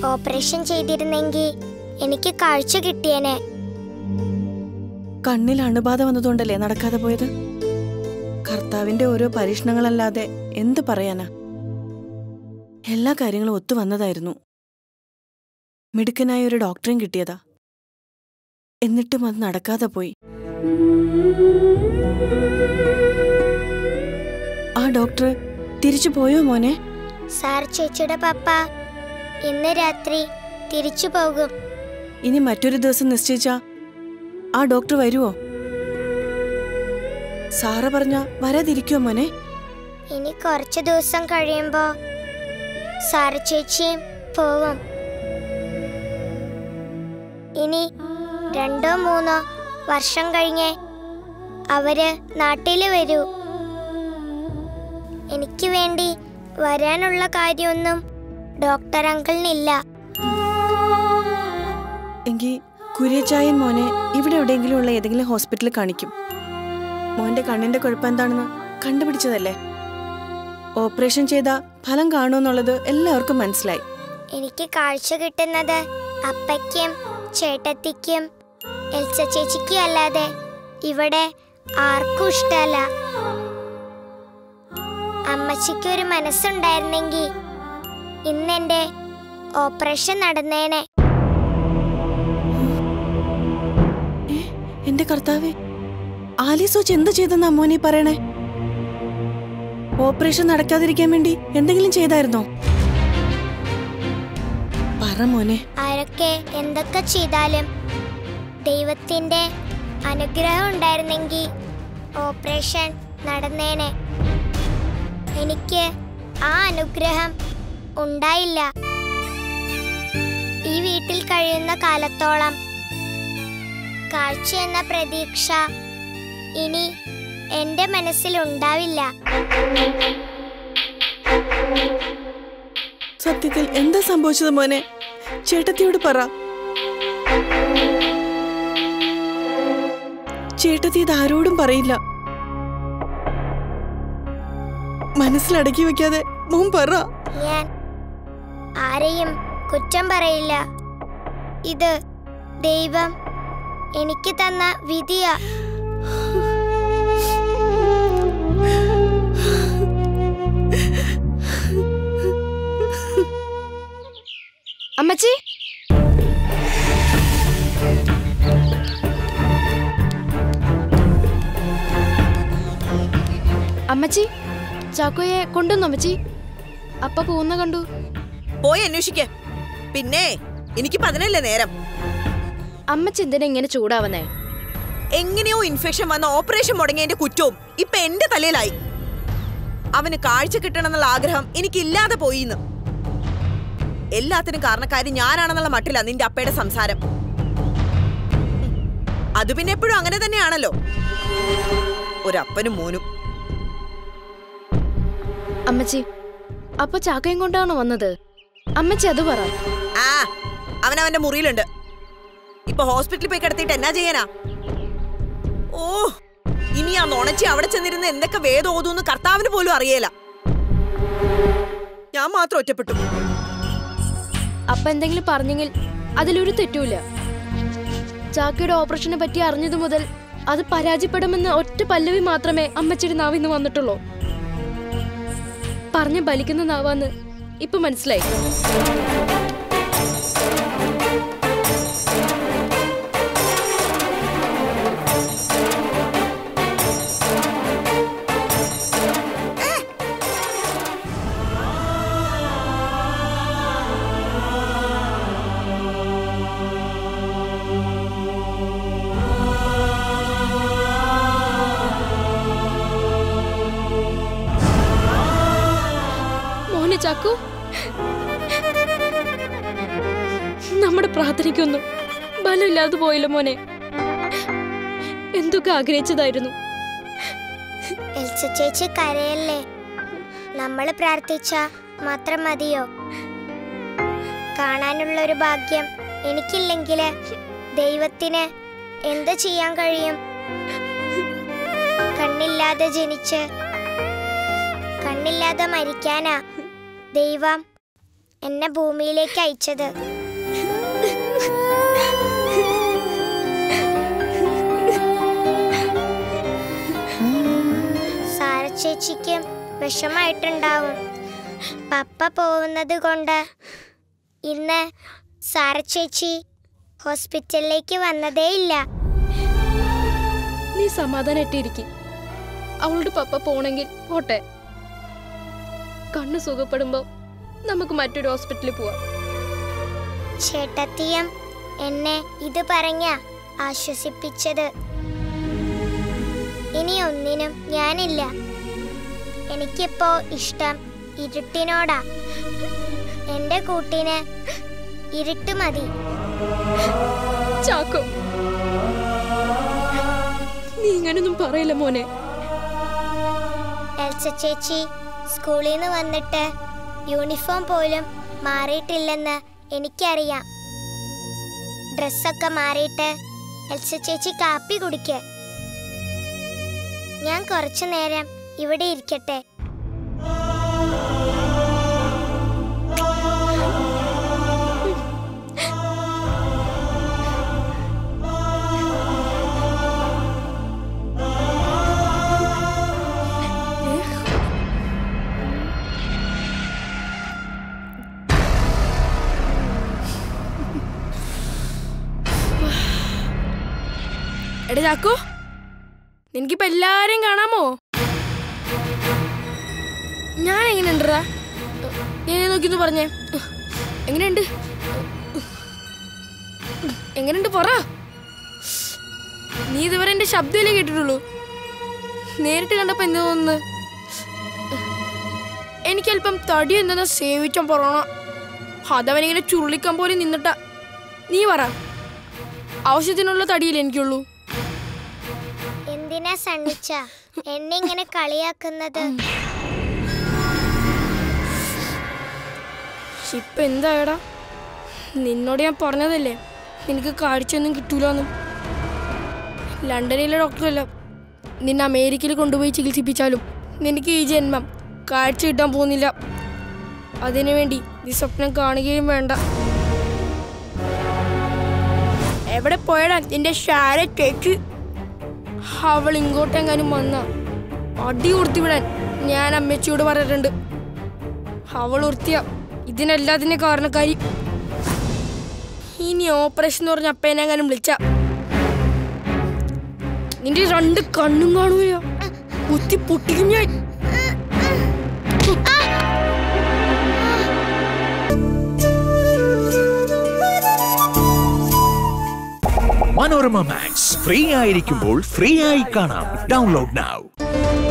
operation ചെയ്തിരുന്നെങ്കിൽ എനിക്ക് കാഴ്ച കിട്ടിയേനെ കണ്ണിൽ അണുബാധ വന്നതുകൊണ്ടല്ലേ നടക്കാതെ പോയത് കർത്താവിന്റെ ഓരോ പരീക്ഷണങ്ങളല്ലാതെ എന്ത് പറയാനാ എല്ലാ കാര്യങ്ങളും ഒത്തു വന്നതായിരുന്നു മിടുക്കനായ ഒരു ഡോക്ടറെയും കിട്ടിയതാ എന്നിട്ടും അത് നടക്കാതെ പോയി ആ ഡോക്ടർ തിരിച്ചു പോയോ മോനെ സാർ ചേച്ചിയുടെ പപ്പ ഇന്ന് രാത്രി തിരിച്ചു പോകും ഇനി മറ്റൊരു ദിവസം നിശ്ചയിച്ചാ ആ ഡോക്ടർ വരുവോ സാറ പറഞ്ഞ വരാതിരിക്കുമോ മോനെ ഇനി കുറച്ച് ദിവസം കഴിയുമ്പോ സാർ ചേച്ചിയും പോവും ഇനി രണ്ടോ മൂന്നോ വർഷം കഴിഞ്ഞ് അവര് നാട്ടില് വരൂ എനിക്ക് വേണ്ടി വരാനുള്ള കാര്യമൊന്നും ഡോക്ടർ അങ്കിളിനില്ല എങ്കിൽ കുര്യച്ചായൻ മോനെ ഇവിടെ എവിടെയെങ്കിലും ഉള്ള ഏതെങ്കിലും ഹോസ്പിറ്റലിൽ കാണിക്കും മോന്റെ കണ്ണിന്റെ കുഴപ്പം എന്താണെന്ന് കണ്ടുപിടിച്ചതല്ലേ ഓപ്പറേഷൻ ചെയ്ത ഫലം കാണുമെന്നുള്ളത് എല്ലാവർക്കും മനസ്സിലായി എനിക്ക് കാഴ്ച കിട്ടുന്നത് അപ്പയ്ക്കും ചേട്ടത്തിക്കും എൽസ ചേച്ചിക്കും അല്ലാതെ ഇവിടെ ആർക്കും ഇഷ്ടമല്ല അമ്മച്ചിക്ക് ഒരു മനസ്സുണ്ടായിരുന്നെങ്കിൽ ഇന്നെന്റെ ഓപ്പറേഷൻ നടന്നേനെ ഏ, എന്റെ കർത്താവേ ആലീസോച്ച് എന്ത് ചെയ്തെന്നാ മോനെ പറയണേ ഓപ്പറേഷൻ നടക്കാതിരിക്കാൻ വേണ്ടി എന്തെങ്കിലും ചെയ്തായിരുന്നോ പറ മോനെ ആരൊക്കെ എന്തൊക്കെ ചെയ്താലും ദൈവത്തിന്റെ അനുഗ്രഹം ഉണ്ടായിരുന്നെങ്കിൽ ഓപ്പറേഷൻ നടന്നേനെ എനിക്ക് ആ അനുഗ്രഹം ഉണ്ടായില്ല ഈ വീട്ടിൽ കഴിയുന്ന കാലത്തോളം കാഴ്ച എന്ന പ്രതീക്ഷ ഇനി എന്റെ മനസ്സിൽ ഉണ്ടാവില്ല സത്യത്തിൽ എന്താ സംഭവിച്ചത് മോനെ ചേട്ടത്തിയോട് പറ ചേട്ടത്തി ഇത് ആരോടും പറയില്ല മനസ്സിലടക്കി വെക്കാതെ മോൻ പറ ഞാൻ ആരെയും കുറ്റം പറയില്ല ഇത് ദൈവം എനിക്ക് തന്ന വിധിയാ അമ്മച്ചി അമ്മച്ചി ചാക്കോയെ കൊണ്ടുവന്നു അമ്മച്ചി അപ്പ പോകുന്ന കണ്ടു പോയി അന്വേഷിക്ക പിന്നെ എനിക്ക് പതിനല്ലേ നേരം അമ്മച്ചി എന്തിനാ ഇങ്ങനെ ചൂടാവുന്നേ എങ്ങനെയോ ഇൻഫെക്ഷൻ വന്ന ഓപ്പറേഷൻ മുടങ്ങിയതിന്റെ കുറ്റവും ഇപ്പൊ എന്റെ തലയിലായി അവന് കാഴ്ച കിട്ടണമെന്നുള്ള ആഗ്രഹം എനിക്കില്ലാതെ പോയിന്ന് എല്ലാത്തിനും കാരണക്കാരി ഞാനാണെന്നുള്ള മട്ടില്ല നിന്റെ അപ്പയുടെ സംസാരം അത് പിന്നെ എപ്പോഴും അങ്ങനെ തന്നെയാണല്ലോ ഒരപ്പനും മോനും അമ്മച്ചി അപ്പൊ ചാക്കയും കൊണ്ടാണോ വന്നത് അമ്മച്ചി അത് പറ ആ അവൻ അവന്റെ മുറിയിലുണ്ട് ഇപ്പൊ ഹോസ്പിറ്റലിൽ പോയി കിടത്തിയിട്ട് എന്നാ ചെയ്യാനാ ഓ ഇനി ആ നുണച്ചി അവിടെ ചെന്നിരുന്ന് എന്തൊക്കെ വേദം ഓതൂന്ന് കർത്താവിന് പോലും അറിയേല ഞാൻ മാത്രം ഒറ്റപ്പെട്ടു അപ്പ എന്തെങ്കിലും പറഞ്ഞെങ്കിൽ അതിലൊരു തെറ്റുമില്ല ചാക്കയുടെ ഓപ്പറേഷനെ പറ്റി അറിഞ്ഞതു മുതൽ അത് പരാജയപ്പെടുമെന്ന് ഒറ്റ പല്ലവി മാത്രമേ അമ്മച്ചിയുടെ നാവിന്ന് വന്നിട്ടുള്ളൂ പറഞ്ഞ ബലിക്കുന്ന നാവാന്ന് ഇപ്പൊ മനസ്സിലായി മോനെ ചാക്കു നമ്മുടെ പ്രാർത്ഥനയ്ക്കൊന്നും ബലമില്ലാതെ പോയല്ലോ മോനെ എന്തൊക്കെ ആഗ്രഹിച്ചതായിരുന്നു എൽസ ചേച്ചി കരയല്ലേ നമ്മൾ പ്രാർത്ഥിച്ച മാത്രം മതിയോ കാണാനുള്ള ഒരു ഭാഗ്യം എനിക്കില്ലെങ്കില് ദൈവത്തിന് എന്ത് ചെയ്യാൻ കഴിയും കണ്ണില്ലാതെ ജനിച്ച് കണ്ണില്ലാതെ മരിക്കാനാ ദൈവം എന്നെ ഭൂമിയിലേക്ക് അയച്ചത് സാര ചേച്ചിക്കും വിഷമായിട്ടുണ്ടാവും പപ്പ പോകുന്നത് കൊണ്ട് ഇന്ന് സാര ചേച്ചി ഹോസ്പിറ്റലിലേക്ക് വന്നതേയില്ല നീ സമാധാനായിട്ടിരിക്കും അവളുടെ പപ്പ പോണെങ്കിൽ പോട്ടെ കണ്ണ് സുഖപ്പെടുമ്പോ നമുക്ക് മറ്റൊരു ഹോസ്പിറ്റലിൽ പോവാം ചേട്ടത്തിയും എന്നെ ഇത് പറഞ്ഞ ആശ്വസിപ്പിച്ചത് ഇനി ഒന്നിനും ഞാനില്ല എനിക്കിപ്പോ ഇഷ്ടം ഇരുട്ടിനോടാ എന്റെ കൂട്ടിന് ഇരുട്ട് മതി ചാക്കോ നീ ഇങ്ങനൊന്നും പറയില്ല മോനെ എൽസ ചേച്ചി സ്കൂളിൽ നിന്ന് വന്നിട്ട് യൂണിഫോം പോലും മാറിയിട്ടില്ലെന്ന് എനിക്കറിയാം ഡ്രസ്സൊക്കെ മാറിയിട്ട് എൽസ ചേച്ചി കാപ്പി കുടിക്ക് ഞാൻ കുറച്ചു നേരം ഇവിടെ ഇരിക്കട്ടെ എടാ ചാക്കോ നിനക്കിപ്പോ എല്ലാരെയും കാണാമോ ഞാൻ എങ്ങനെയുണ്ടടാ നീ നോക്കിന്ന് പറഞ്ഞേ എങ്ങനെയുണ്ട് എങ്ങനെയുണ്ട് പറ നീ ഇതുവരെ എന്റെ ശബ്ദമല്ലേ കേട്ടിട്ടുള്ളൂ നേരിട്ട് കണ്ടപ്പോ എന്ത് തോന്നുന്നു എനിക്കല്പം തടി എന്തെന്ന് സേവിച്ചാൻ പറയണ അതവനിങ്ങനെ ചുരുളിക്കാൻ പോലെ നിന്നിട്ട നീ പറ ആവശ്യത്തിനുള്ള തടിയില്ല എനിക്കുള്ളൂ എന്തിനാ സണ്ണിച്ച എന്നെ ഇങ്ങനെ കളിയാക്കുന്നത് ഇപ്പൊ എന്തായടാ നിന്നോട് ഞാൻ പറഞ്ഞതല്ലേ നിനക്ക് കാഴ്ചയൊന്നും കിട്ടൂലെന്നും ലണ്ടനിലെ ഡോക്ടറല്ല നിന്നെ അമേരിക്കയിൽ കൊണ്ടുപോയി ചികിത്സിപ്പിച്ചാലും നിനക്ക് ഈ ജന്മം കാഴ്ച കിട്ടാൻ പോകുന്നില്ല അതിനുവേണ്ടി നീ സ്വപ്നം കാണുകയും വേണ്ട എവിടെ പോയടാ നിന്റെ ഷാര ചേച്ചി അവൾ ഇങ്ങോട്ടെങ്ങാനും വന്ന അടി കൊടുത്തിവിടാൻ ഞാൻ അമ്മച്ചിയോട് പറഞ്ഞിട്ടുണ്ട് അവൾ ഉർത്തിയ ഇതിനെല്ലാത്തിൻ്റെ കാരണക്കാരി ഇനി ഓപ്പറേഷൻ എന്ന് പറഞ്ഞ അപ്പേനെങ്ങാനും വിളിച്ച നിന്റെ രണ്ട് കണ്ണും കാണൂല കുത്തി പൊട്ടിക്കും ഞാൻ മനോരമ മാക്സ് ഫ്രീ ആയിരിക്കുമ്പോൾ ഫ്രീ ആയി കാണാം ഡൗൺലോഡ് now